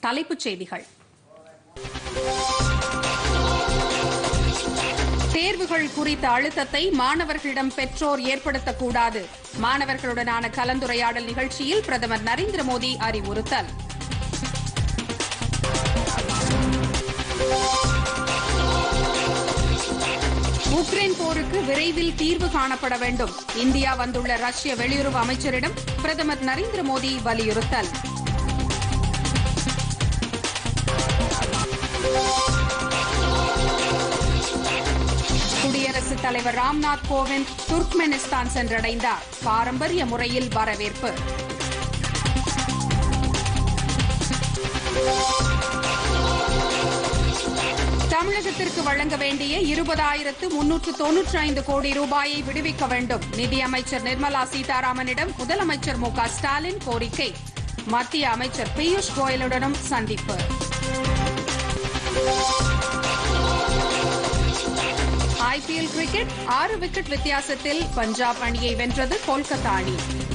தலைப்புச் செய்திகள் தேர்வுகள் குறித்த அழுத்தத்தை மாணவர்களிடம் பெற்றோர் ஏற்படுத்தக்கூடாது மாணவர்களுடனான கலந்துரையாடல் நிகழ்ச்சியில் பிரதமர் நரேந்திர மோடி அறிவுறுத்தல் உக்ரைன் போருக்கு விரைவில் தீர்வு காணப்பட வேண்டும் இந்தியா வந்துள்ள ரஷ்ய வெளியுறவு அமைச்சரிடம் பிரதமர் நரேந்திர மோடி வலியுறுத்தல் குடியரசுத் தலைவர் ராம்நாத் கோவிந்த் துர்க்மெனிஸ்தான் சென்றடைந்தார் பாரம்பரிய முறையில் வரவேற்பு தமிழகத்திற்கு வழங்க வேண்டிய இருபதாயிரத்து முன்னூற்று தொன்னூற்றி ஐந்து கோடி ரூபாயை விடுவிக்க வேண்டும் நிதியமைச்சர் நிர்மலா சீதாராமனிடம் முதலமைச்சர் மு க ஸ்டாலின் கோரிக்கை மத்திய அமைச்சர் பியூஷ் கோயலுடனும் சந்திப்பு ஐபிஎல் கிரிக்கெட் ஆறு விக்கெட் வித்தியாசத்தில் பஞ்சாப் அணியை வென்றது கொல்கத்தா அணி